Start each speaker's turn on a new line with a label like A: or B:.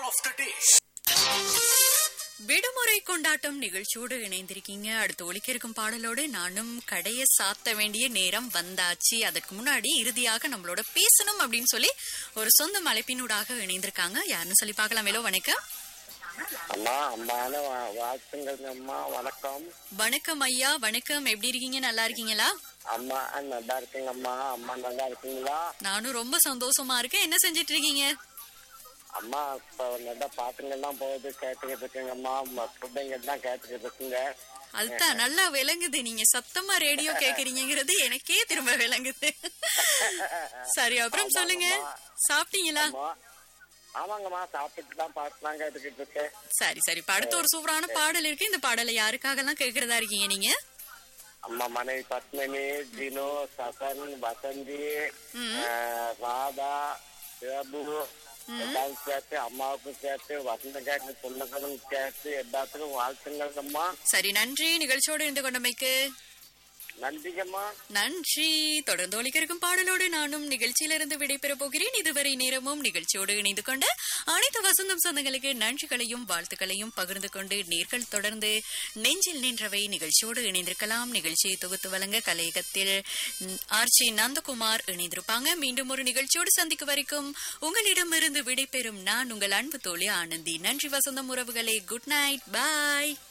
A: of the day.
B: விடுமுறை கொண்டாட்டம் நிகழ்ச்சியோடு இணைந்திருக்கீங்க அடுத்து ஒலிக்க இருக்கும் பாடலோடு நானும் கடையை சாத்த வேண்டிய நேரம் வந்தாச்சு அதற்கு முன்னாடி இறுதியாக நம்மளோட பேசணும் அப்படின்னு சொல்லி ஒரு சொந்த அழைப்பினூடாக இணைந்திருக்காங்க யாருன்னு சொல்லி பார்க்கலாம் மேலோ வணக்கம்
C: அம்மா அம்மான வா- வாழ்த்துங்கள் அம்மா வணக்கம்
B: வணக்கம் ஐயா வணக்கம் எப்படி இருக்கீங்க நல்லா இருக்கீங்களா
C: அம்மா நல்லா இருக்குங்க அம்மா அம்மா நல்லா இருக்கீங்களா
B: நானும் ரொம்ப சந்தோஷமா இருக்கேன் என்ன செஞ்சிட்டு இருக்கீங்க
C: அம்மா இப்ப நல்லா பாட்டுங்கெல்லாம் போகுது கேட்டுக்கிட்டு இருக்குங்க அம்மா ஃபுட்டுங்க தான் கேட்டுக்கிட்டு இருக்குங்க
B: அதுதான் நல்லா விளங்குது நீங்க சத்தமா ரேடியோ கேக்குறீங்கிறது எனக்கே திரும்ப விளங்குது சரி அப்புறம் சொல்லுங்க சாப்பிட்டீங்களா
C: அம்மா ஆமாங்கம்மா சாப்பிட்டு தான் பாட்டுலாம் கேட்டுக்கிட்டு இருக்கேன்
B: சரி சரி இப்ப அடுத்த ஒரு சூப்பரான பாடல் இருக்கு இந்த பாடலை யாருக்காக எல்லாம் கேக்குறதா இருக்கீங்க நீங்க
C: அம்மா மனைவி பத்மினி ஜினு சசன் வசந்தி
B: ம்.
C: ஆஹ், ராதா சிவபு எல்லாரும் சேர்த்து அம்மாவுக்கும் சேர்த்து வசந்த கேட்டு சொந்தங்களும் சேர்த்து எல்லாத்துக்கும் வாழ்த்துங்கள் அம்மா
B: சரி நன்றி நிகழ்ச்சியோடு இருந்து கொண்டமைக்கு
C: நன்றிங்கம்மா
B: நன்றி தொடர்ந்து ஒலிக்க இருக்கும் பாடலோடு நானும் நிகழ்ச்சியிலிருந்து விடைபெறப் போகிறேன் இதுவரை நேரமும் நிகழ்ச்சியோடு இணைந்து கொண்ட அனைத்து வசந்தம் சொந்தங்களுக்கு நன்றிகளையும் வாழ்த்துக்களையும் பகிர்ந்து கொண்டு நேர்கள் தொடர்ந்து நெஞ்சில் நின்றவை நிகழ்ச்சியோடு இணைந்திருக்கலாம் நிகழ்ச்சியை தொகுத்து வழங்க கலையகத்தில் ஆர்ச்சி நந்தகுமார் இணைந்திருப்பாங்க மீண்டும் ஒரு நிகழ்ச்சியோடு சந்திக்கும் வரைக்கும் உங்களிடமிருந்து விடைபெறும் நான் உங்கள் அன்பு தோழி ஆனந்தி நன்றி வசந்தம் உறவுகளே குட் நைட் பாய்